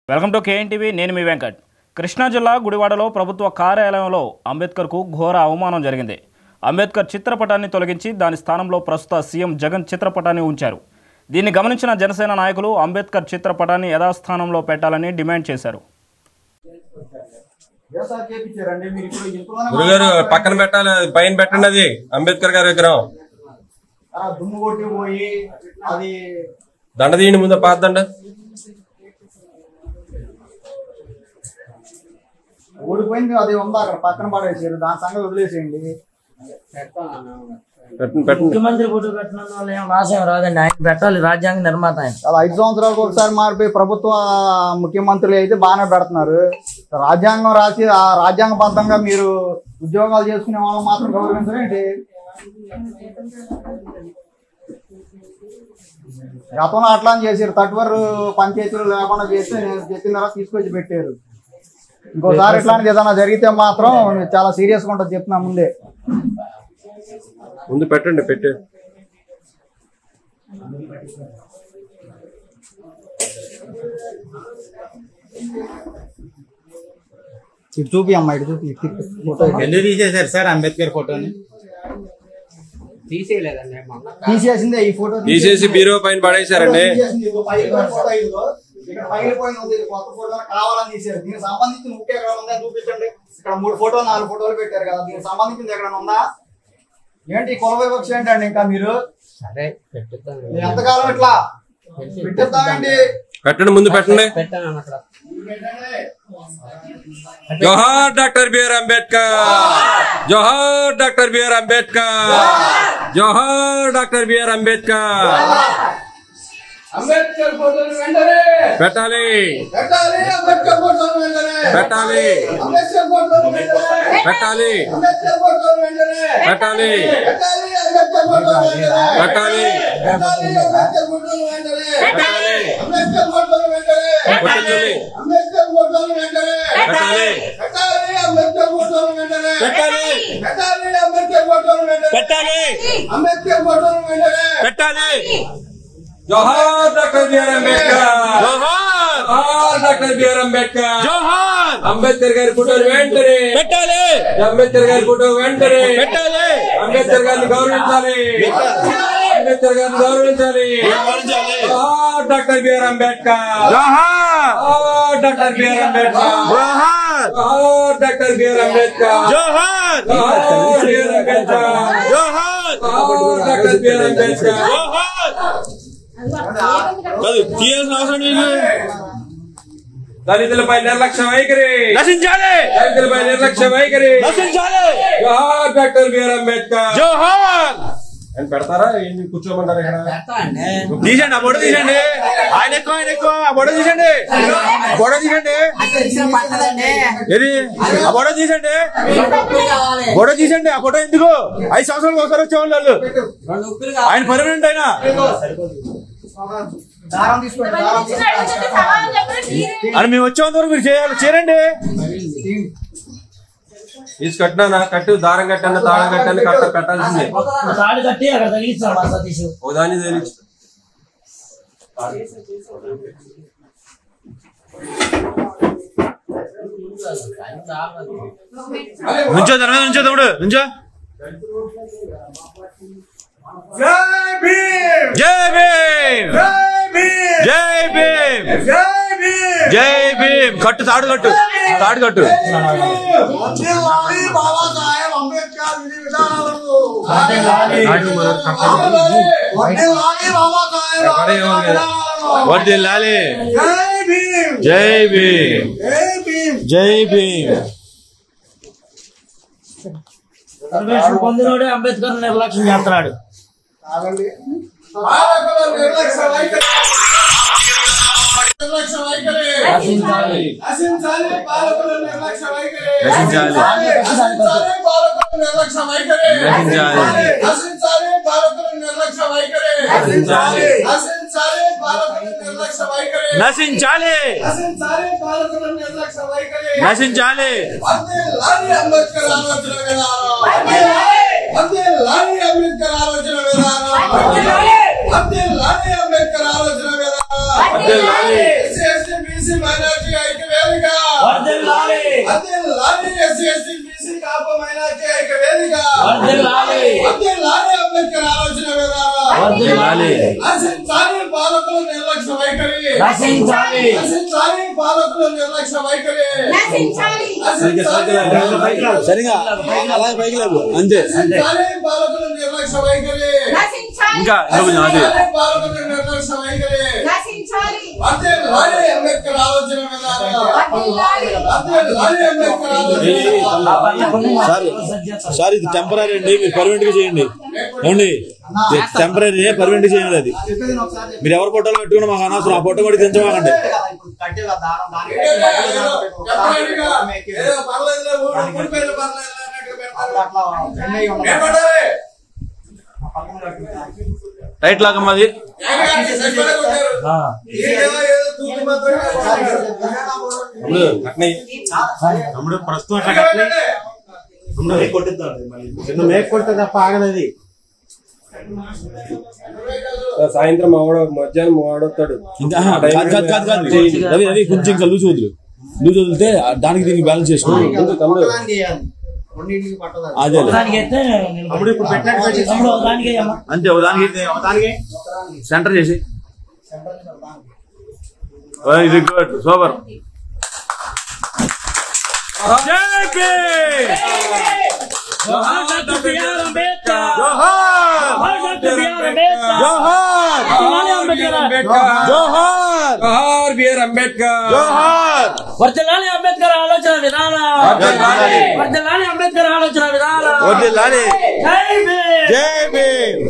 Welcome to KNTV నేను మీ వెంకట్ కృష్ణా జిల్లా గుడివాడలో ప్రభుత్వ కార్యాలయంలో అంబేద్కర్కు ఘోర అవమానం జరిగింది అంబేద్కర్ చిత్రపటాన్ని తొలగించి దాని స్థానంలో ప్రస్తుత సీఎం జగన్ చిత్రపటాన్ని ఉంచారు దీన్ని గమనించిన జనసేన నాయకులు అంబేద్కర్ చిత్రపటాన్ని యథాస్థానంలో పెట్టాలని డిమాండ్ చేశారు వ్యవసాయం చేపించారండి మీరు ఇప్పుడు ఇంతలోనే గురుగారు పక్కన పెట్టాలి అది పైన పెట్టండి అది అంబేద్కర్ గారి విగ్రహం ఆ దుమ్ము కొట్టి పోయి అది దండ తీయండి ముందు పాత దండ ఓడిపోయింది అది ఉందా అక్కడ పక్కన పడేసారు దాని సంగతి వదిలేసేయండి పెట్టండి పెట్టండి ముఖ్యమంత్రి ఫోటో పెట్టిన వాళ్ళు ఏం రాసేం రాదండి ఆయన పెట్టాలి రాజ్యాంగ నిర్మాత ఆయన అలా ఐదు సంవత్సరాలకు ఒకసారి మారిపోయి ప్రభుత్వ ముఖ్యమంత్రులు అయితే బాగానే పెడుతున్నారు రాజ్యాంగం రాసి ఆ రాజ్యాంగబద్ధంగా మీరు ఉద్యోగాలు చేసుకునే వాళ్ళని మాత్రం గౌరవించరేంటి గతంలో అట్లా అని చేశారు తట్వర్ పంచాయతీలు లేకుండా చేస్తే నేను చెప్పిన తర్వాత తీసుకొచ్చి పెట్టారు ఇంకోసారి ఇట్లాంటిది ఏదైనా జరిగితే మాత్రం చాలా సీరియస్ గా ఉంటుంది చెప్తున్నా ముందే ముందు పెట్టండి పెట్టి ఇటు చూపి అమ్మా ఇటు చూపి ఇటు తిప్పు. ఫోటో ఇటు. ఎందుకు తీసేశారు సార్ అంబేద్కర్ ఫోటోని తీసేసిందే ఈ ఫోటో తీసేసి బీరో పైన పడేశారండి తీసేసింది. ఇదిగో పగిలిపోయిన ఫోటో ఇదిగో. ఇక్కడ పగిలిపోయిన ఉంది. ఇది కొత్త ఫోటో కావాలని తీశారు దీనికి సంబంధించిన ముఖ్య ఎక్కడ ఉందా చూపించండి ఇక్కడ మూడు ఫోటో నాలుగు ఫోటోలు పెట్టారు కదా దీనికి సంబంధించింది ఎక్కడ ఉందా ఏంటి ఈ కుల వివక్ష ఏంటండి ఇంకా మీరు సరే పెట్టుతాను మీరు ఎంతకాలం ఇట్లా పెట్టేద్దామండి పెట్టండి ముందు పెట్టండి పెట్టాను అక్కడ జోహార్ డాక్టర్ బిఆర్ అంబేద్కర్ జోహార్ డాక్టర్ బిఆర్ అంబేద్కర్ జోహార్ డాక్టర్ బిఆర్ అంబేద్కర్ అంబేద్కర్ ఫోటోలు వెంటనే పెట్టాలి పెట్టాలి అంబేద్కర్ ఫోటోలు వెంటనే పెట్టాలి అంబేద్కర్ ఫోటోలు వెంటనే పెట్టాలి అంబేద్కర్ ఫోటోలు వెంటనే పెట్టాలి పెట్టాలి అంబేద్కర్ ఫోటోలు వెంటనే పెట్టాలి పెట్టాలి అంబేద్కర్ ఫోటోలు వెంటనే పెట్టాలి అంబేద్కర్ ఫోటోలు వెంటనే కొట్టించాలి అంబేద్కర్ ఫోటోలు వెంటనే పెట్టాలి పెట్టాలి అంబేద్కర్ ఫోటోలు వెంటనే పెట్టాలి పెట్టాలి అంబేద్కర్ ఫోటోలు వెంటనే పెట్టాలి అంబేద్కర్ ఫోటోలు వెంటనే పెట్టాలి జోహార్ డాక్టర్ బిఆర్ అంబేద్కర్ జోహార్ జోహార్ డాక్టర్ బిఆర్ అంబేద్కర్ జోహార్ అంబేద్కర్ గారి ఫోటో వెంటనే పెట్టాలి అంబేద్కర్ గారి ఫోటో వెంటనే పెట్టాలి అంబేద్కర్ గారిని గౌరవించాలి అంబేద్కర్ గారిని గౌరవించాలి జోహార్ డాక్టర్ బిఆర్ అంబేద్కర్ జోహార్ జోహార్ డాక్టర్ బిఆర్ అంబేద్కర్ జోహార్ జోహార్ డాక్టర్ బిఆర్ అంబేద్కర్ జోహార్ జోహార్ బిఆర్ అంబేద్కర్ జోహార్ జోహార్ డాక్టర్ బిఆర్ అంబేద్కర్ జోహార్ కాదు తీయాల్సిన అవసరం లేదు దళితులపై నిర్లక్ష్య వైఖరి నశించాలి దళితులపై నిర్లక్ష్య వైఖరి నశించాలి జోహార్ డాక్టర్ బిఆర్ అంబేద్కర్ జోహార్ అని పెడతారా ఏంటి కూర్చోమంటారు ఇక్కడ తీసండి ఆ బొడ తీసండి ఆయన ఎక్కువ ఆయన ఎక్కువ ఆ బొడ తీసండి బొడ తీసండి ఏది ఆ బొడ తీసండి బొడ తీసండి ఆ ఫోటో ఎందుకు ఐదు సంవత్సరాలకు ఒకసారి వచ్చేవాళ్ళు వాళ్ళు ఆయన పర్మనెంట్ అయినా దారం తీసుకోండి దారం తీసుకోండి అని మేము వచ్చేంత వరకు మీరు చేయాలి చేరండి తీసి కట్టినా కట్టు దారం కట్టండి తాళం కట్టండి కట్ట పెట్టాల్సిందే తాడు కట్టి అక్కడ తగిలిస్తాం మా సతీష్ ఓ దాన్ని తెలియచ్చు నుంచో దాని మీద నుంచో తమ్ముడు నుంచో జై భీమ్ జై భీమ్ జై భీమ్ కట్టు తాడు కట్టు తాడు కట్టు వందేలాలి బాబాసాహెబ్ అంబేద్కర్ విధి విధానాలను వందేలాలి బాబాసాహెబ్ అంబేద్కర్ విధానాలను వర్దిల్లాలి జై భీమ్ జై భీమ్ జై భీమ్ జై భీమ్ సర్వేశ్వరు పొందినోడే అంబేద్కర్ నిర్లక్ష్యం చేస్తున్నాడు ఆగండి. పాలకుల నిర్లక్ష్య వైఖరి నిర్లక్ష్య వైఖరి రక్షించాలి నశించాలి పాలకుల నిర్లక్ష్య వైఖరి నశించాలి. నశించాలి పాలకుల నిర్లక్ష్య వైఖరి నశించాలి. నశించాలి పాలకుల నిర్లక్ష్య వైఖరి నశించాలి. నశించాలి పాలకుల నిర్లక్ష్య వైఖరి నశించాలి నశించాలి పాలకుల నిర్లక్ష్య వైఖరి నశించాలి వందే లారీ అంబేద్కర్ ఆలోచన విధానం వందే లారీ అంబేద్కర్ ఆలోచన విధానం వందే లారీ అంబేద్కర్ ఆలోచన విధానం వర్ధిల్లాలి. ఎస్సీ, ఎస్టీ, బీసీ మైనార్టీ ఐక్య వేదిక వర్ధిల్లాలి. వర్ధిల్లాలి SC ST BC Kapu minority ఐక్య వేదిక వర్ధిల్లాలి. వర్ధిల్లాలి అంబేద్కర్ ఆలోచన విధానం వర్ధిల్లాలి. నశించాలి పాలకుల నిర్లక్ష్య వైఖరి నశించాలి. నశించాలి పాలకుల నిర్లక్ష్య వైఖరి నశించాలి నశించాలి సరిగా అలాగే పైకి లేవు అంతే నశించాలి పాలకుల నిర్లక్ష్య వైఖరి నశించాలి ఇంకా ఇంకా కొంచెం అదే నశించాలి పాలకుల నిర్లక్ష్య వైఖరి నశించాలి వర్ధిల్లాలి అంబేద్కర్ ఆలోచన విధానం వర్ధిల్లాలి. వర్ధిల్లాలి అంబేద్కర్ ఆలోచన విధానం సార్ సార్ ఇది టెంపరీ అండి మీరు పర్మనెంట్ గా చేయండి ఏమండి టెంపరీ పర్మనెంట్ చేయండి అది చెప్పేది నేను ఒకసారి చెప్పు. మీరు ఎవరి ఫోటోలు పెట్టుకున్నా మాకు అనవసరం ఆ ఫోటో కూడా దించమాకండి కట్టే కదా ఇప్పుడు కట్టే కదా దారం దానికి ఏంటంటే మధ్యలో ఏదో దారం పెట్టు. చెప్పడానిక దారం ఎక్కి. ఏదో పర్లేదులే, ఊరు ఊరి పేర్లు పర్లేదు అన్నట్టు పెడతారు. అట్లా అట్లా ఫ్రెండ్ అయ్యి ఉండదు. ఏమంటారు? ఆ పక్కన కట్టుకుంటా. రైట్ లాగా మాది ఏమీ సైడ్ పడే కొట్టారు. ఈడేమో ఏదో తూతు మాత్రమే ఒకసారి కొట్టారు. చెప్పు. తమ్ముడు ప్రస్తుతం అట్లా ఇక్కడ కట్టలే. పెట్టండి. తమ్ముడు మేక్ కొట్టిద్దాం మళ్ళీ. చిన్న మేక్ కొడితే తప్ప ఆగదది సాయంత్రం మావాడు మధ్యాహ్నం మావాడొస్తాడు ఇంకా ఆహా, కాదు కాదు కాదు కాదు రవి రవి కొంచెం ఇంకా లూజ్ వదులు లూజ్ వదిలితే దానికి దీనికి బ్యాలెన్స్ చేసుకోండి పక్కదానికి వేయాలి. రెండింటికి పట్టదు అది. అదే దానికి ఎత్తే తమ్ముడు ఇప్పుడు పెట్టాక పెట్టేసి. తమ్ముడు ఒక దానికి అమ్మా అంతే ఒక దానికి ఒక దానికి సెంటర్ చేసి సెంటర్ నుంచి ఒక దానికి. వెరీ గుడ్ సూపర్ జోహార్ డాక్టర్ బిఆర్ అంబేద్కర్ జోహార్ డాక్టర్ బిఆర్ అంబేద్కర్ జోహార్ జోహార్ జోహార్ బిఆర్ అంబేద్కర్ జోహార్ వర్ధిల్లాలి అంబేద్కర్ ఆలోచన విధానం వర్ధిల్లాలి. వర్ధిల్లాలి అంబేద్కర్ ఆలోచన విధానం వదిలాలి జై భీమ్ జై భీమ్